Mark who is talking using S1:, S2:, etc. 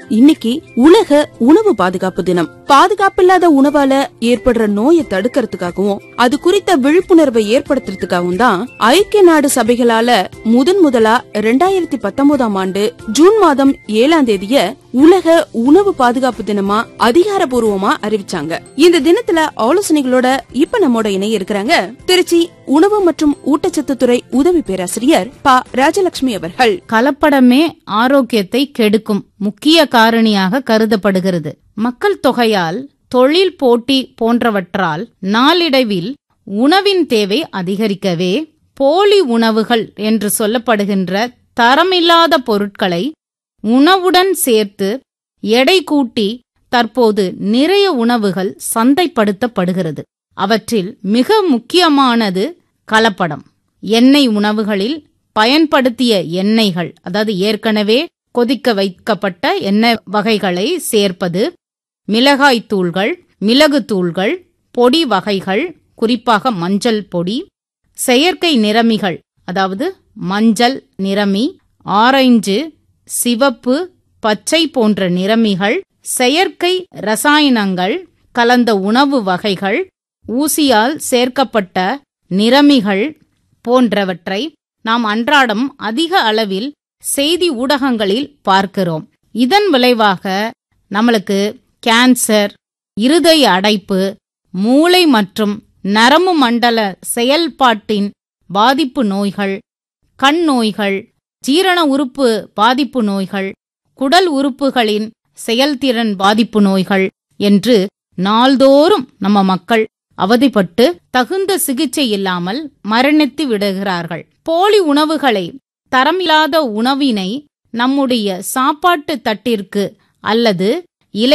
S1: இன்னைக்கு உலக உணவு பாதுகாப்பு தினம் பாதுகாப்பில்லாத உணவால ஏற்படுற நோயை தடுக்கிறதுக்காகவும் அது குறித்த விழிப்புணர்வை ஏற்படுத்துறதுக்காகவும் தான் ஐக்கிய நாடு சபைகளால முதன் முதலா ரெண்டாயிரத்தி பத்தொன்பதாம் ஆண்டு ஜூன் மாதம் ஏழாம் தேதிய உலக உணவு பாதுகாப்பு தினமா அதிகாரப்பூர்வமா அறிவிச்சாங்க இந்த தினத்துல ஆலோசனைகளோட இப்ப நம்மோட இணைய இருக்கிறாங்க திருச்சி உணவு மற்றும் ஊட்டச்சத்து துறை உதவி பேராசிரியர் ப ராஜலட்சுமி அவர்கள்
S2: கலப்படமே ஆரோக்கியத்தை கெடுக்கும் முக்கிய காரணியாக கருதப்படுகிறது மக்கள் தொகையால் தொழில் போட்டி போன்றவற்றால் நாளிடைவில் உணவின் தேவை அதிகரிக்கவே போலி உணவுகள் என்று சொல்லப்படுகின்ற தரமில்லாத பொருட்களை உணவுடன் சேர்த்து எடை கூட்டி தற்போது நிறைய உணவுகள் சந்தைப்படுத்தப்படுகிறது அவற்றில் மிக முக்கியமானது கலப்படம் எண்ணெய் உணவுகளில் பயன்படுத்திய எண்ணெய்கள் அதாவது ஏற்கனவே கொதிக்க வைக்கப்பட்ட எண்ணெய் வகைகளை சேர்ப்பது மிளகாய் தூள்கள் மிளகு தூள்கள் பொடி வகைகள் குறிப்பாக மஞ்சள் பொடி செயற்கை நிறமிகள் அதாவது மஞ்சள் நிறமி ஆரஞ்சு சிவப்பு பச்சை போன்ற நிறமிகள் செயற்கை ரசாயனங்கள் கலந்த உணவு வகைகள் ஊசியால் சேர்க்கப்பட்ட நிறமிகள் போன்றவற்றை நாம் அன்றாடம் அதிக அளவில் செய்தி ஊடகங்களில் பார்க்கிறோம் இதன் விளைவாக நம்மளுக்கு கேன்சர் இருதய அடைப்பு மூளை மற்றும் நரம்பு மண்டல செயல்பாட்டின் பாதிப்பு நோய்கள் கண் நோய்கள் ஜீரண உறுப்பு பாதிப்பு நோய்கள் குடல் உறுப்புகளின் செயல்திறன் பாதிப்பு நோய்கள் என்று நாள்தோறும் நம்ம மக்கள் அவதிப்பட்டு தகுந்த சிகிச்சை இல்லாமல் மரணித்து விடுகிறார்கள் போலி உணவுகளை தரமில்லாத உணவினை நம்முடைய சாப்பாட்டு தட்டிற்கு அல்லது